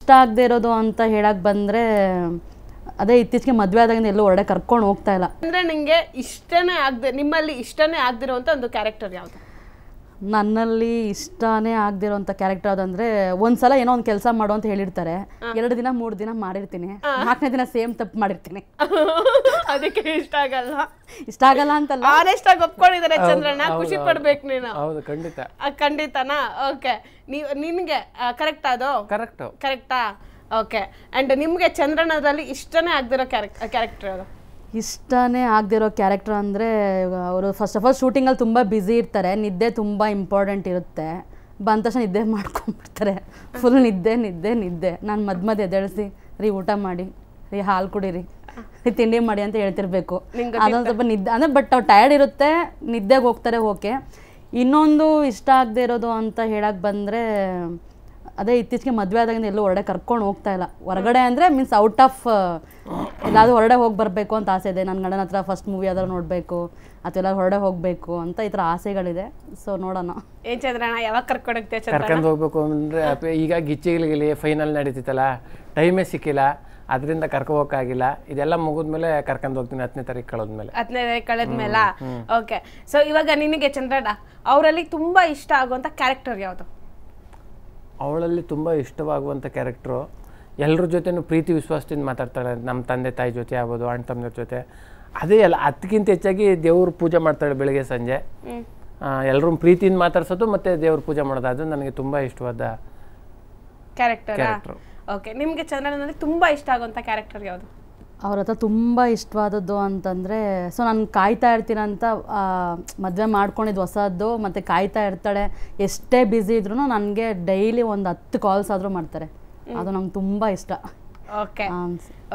ಇಷ್ಟ ಆಗದೆ ಇರೋದು ಅಂತ ಹೇಳಕ್ ಬಂದರೆ ಅದೇ ಇತ್ತೀಚೆಗೆ ಮದುವೆ ಆದಾಗಿಂದ ಎಲ್ಲೂ ಹೊರಡೆ ಕರ್ಕೊಂಡು ಹೋಗ್ತಾ ಇಲ್ಲ ಅಂದ್ರೆ ನಿಂಗೆ ಇಷ್ಟನೇ ಆಗದೆ ನಿಮ್ಮಲ್ಲಿ ಇಷ್ಟನೇ ಆಗದಿರುವಂತ ಒಂದು ಕ್ಯಾರೆಕ್ಟರ್ ಯಾವುದು ನನ್ನಲ್ಲಿ ಇಷ್ಟನೇ ಆಗದಿರೋಂಥ ಕ್ಯಾರೆಕ್ಟರ್ ಅದಂದ್ರೆ ಒಂದ್ಸಲ ಏನೋ ಒಂದು ಕೆಲಸ ಮಾಡು ಅಂತ ಹೇಳಿರ್ತಾರೆ ಎರಡು ದಿನ ಮೂರು ದಿನ ಮಾಡಿರ್ತೀನಿ ನಾಲ್ಕನೇ ದಿನ ಸೇಮ್ ತಪ್ಪು ಮಾಡಿರ್ತೀನಿ ಅದಕ್ಕೆ ಇಷ್ಟ ಆಗಲ್ಲ ಇಷ್ಟ ಆಗಲ್ಲ ಅಂತಲ್ಲ ಆನೆಸ್ಟ್ ಆಗಿ ಒಪ್ಕೊಂಡಿದ್ದಾರೆ ಚಂದ್ರಣ್ಣ ಖುಷಿ ಪಡ್ಬೇಕು ನೀನು ಹೌದು ಖಂಡಿತ ಆ, ಖಂಡಿತನಾ ಓಕೆ ನೀವು ನಿನಗೆ ಕರೆಕ್ಟ್ ಅದು ಕರೆಕ್ಟು ಕರೆಕ್ಟಾ ಓಕೆ ಅಂಡ್ ನಿಮ್ಗೆ ಚಂದ್ರಣ್ಣದಲ್ಲಿ ಇಷ್ಟನೇ ಆಗದಿರೋ ಕ್ಯಾರೆಕ್ಟರ್ ಅದು ಇಷ್ಟನೇ ಆಗದಿರೋ ಕ್ಯಾರೆಕ್ಟರ್ ಅಂದರೆ ಅವರು ಫಸ್ಟ್ ಆಫ್ ಆಲ್ ಶೂಟಿಂಗಲ್ಲಿ ತುಂಬ ಬ್ಯುಸಿ ಇರ್ತಾರೆ ನಿದ್ದೆ ತುಂಬ ಇಂಪಾರ್ಟೆಂಟ್ ಇರುತ್ತೆ ಬಂದ ತಕ್ಷಣ ನಿದ್ದೆ ಮಾಡ್ಕೊಂಡ್ಬಿಡ್ತಾರೆ ಫುಲ್ ನಿದ್ದೆ ನಿದ್ದೆ ನಿದ್ದೆ ನಾನು ಮಧ್ಯ ಮಧ್ಯೆ ಎದ್ದೇಳಿಸಿ ರೀ ಊಟ ಮಾಡಿ ರೀ ಹಾಲು ಕುಡೀರಿ ರೀ ತಿಂಡಿ ಮಾಡಿ ಅಂತ ಹೇಳ್ತಿರ್ಬೇಕು ನಿಂಗ್ ಅದೊಂದು ಸ್ವಲ್ಪ ನಿದ್ದೆ ಅಂದರೆ ಬಟ್ ಅವ್ರು ಟಯರ್ಡ್ ಇರುತ್ತೆ ನಿದ್ದೆಗೆ ಹೋಗ್ತಾರೆ ಓಕೆ ಇನ್ನೊಂದು ಇಷ್ಟ ಆಗದೆ ಇರೋದು ಅಂತ ಹೇಳಕ್ಕೆ ಬಂದರೆ ಅದೇ ಇತ್ತೀಚೆಗೆ ಮದುವೆ ಆದಾಗಿಂದ ಎಲ್ಲೂ ಹೊರಡೆ ಕರ್ಕೊಂಡು ಹೋಗ್ತಾ ಇಲ್ಲ ಹೊರಗಡೆ ಅಂದರೆ ಮೀನ್ಸ್ ಔಟ್ ಆಫ್ ಎಲ್ಲಾದ್ರೂ ಹೊರಡೆ ಹೋಗಿ ಬರಬೇಕು ಅಂತ ಆಸೆ ಇದೆ ನನ್ನ ಗಂಡನ ಹತ್ರ ಫಸ್ಟ್ ಮೂವಿ ಯಾವ್ದಾದ್ರು ನೋಡಬೇಕು ಅಥವಾ ಎಲ್ಲ ಹೊರಡೆ ಹೋಗಬೇಕು ಅಂತ ಈ ಥರ ಆಸೆಗಳಿದೆ ಸೊ ನೋಡೋಣ ಏನ್ ಚಂದ್ರಣ್ಣ ಯಾವಾಗ ಕರ್ಕೊಂಡೋಗ್ತೀಯ ಚಂದ್ರಣ್ಣ ಕರ್ಕೊಂಡು ಹೋಗ್ಬೇಕು ಅಂದರೆ ಈಗ ಗಿಚ್ಚಿಗಿಲಿಗಿಲಿ ಫೈನಲ್ ನಡೀತಿತ್ತಲ್ಲ ಟೈಮೇ ಸಿಕ್ಕಿಲ್ಲ ಅದರಿಂದ ಕರ್ಕೊ ಹೋಗೋಕ್ಕಾಗಿಲ್ಲ ಇದೆಲ್ಲ ಮುಗಿದ್ಮೇಲೆ ಕರ್ಕೊಂಡು ಹೋಗ್ತೀನಿ ಹತ್ತನೇ ತಾರೀಕು ಕಳೆದ್ಮೇಲೆ ಹತ್ತನೇ ಕಳೆದ್ಮೇಲ ಓಕೆ ಸೊ ಇವಾಗ ನಿನಗೆ ಚಂದ್ರಣ್ಣ ಅವರಲ್ಲಿ ತುಂಬಾ ಇಷ್ಟ ಆಗುವಂತ ಕ್ಯಾರೆಕ್ಟರ್ ಯಾವುದು ಅವಳಲ್ಲಿ ತುಂಬ ಇಷ್ಟವಾಗುವಂಥ ಕ್ಯಾರೆಕ್ಟ್ರು ಎಲ್ಲರ ಜೊತೆನೂ ಪ್ರೀತಿ ವಿಶ್ವಾಸದಿಂದ ಮಾತಾಡ್ತಾಳೆ ನಮ್ಮ ತಂದೆ ತಾಯಿ ಜೊತೆ ಆಗ್ಬೋದು ಅಣ್ಣ ತಮ್ಮನ ಜೊತೆ ಅದೇ ಅಲ್ಲ ಅದಕ್ಕಿಂತ ಹೆಚ್ಚಾಗಿ ದೇವ್ರ ಪೂಜೆ ಮಾಡ್ತಾಳೆ ಬೆಳಗ್ಗೆ ಸಂಜೆ ಎಲ್ಲರೂ ಪ್ರೀತಿಯಿಂದ ಮಾತಾಡ್ಸೋದು ಮತ್ತು ದೇವ್ರ ಪೂಜೆ ಮಾಡೋದು ಅದು ನನಗೆ ತುಂಬ ಇಷ್ಟವಾದ ಕ್ಯಾರೆಕ್ಟರ್ Character. ಓಕೆ ನಿಮ್ಗೆ ಚಂದ್ರಣ್ಣನಲ್ಲಿ ತುಂಬಾ ಇಷ್ಟ ಆಗುವಂತ ಕ್ಯಾರೆಕ್ಟರ್ ಯಾವುದು ಅವ್ರ ಹತ್ರ ತುಂಬ ಇಷ್ಟವಾದದ್ದು ಅಂತಂದರೆ ಸೊ ನಾನು ಕಾಯ್ತಾ ಇರ್ತೀನಂತ ಮದುವೆ ಮಾಡ್ಕೊಂಡಿದ್ದು ಹೊಸದ್ದು ಮತ್ತು ಕಾಯ್ತಾ ಇರ್ತಾಳೆ ಎಷ್ಟೇ ಬ್ಯುಸಿ ಇದ್ರೂ ನನಗೆ ಡೈಲಿ ಒಂದು ಹತ್ತು ಕಾಲ್ಸ್ ಆದರೂ ಮಾಡ್ತಾರೆ ಅದು ನಂಗೆ ತುಂಬ ಇಷ್ಟ ಓಕೆ ಆ,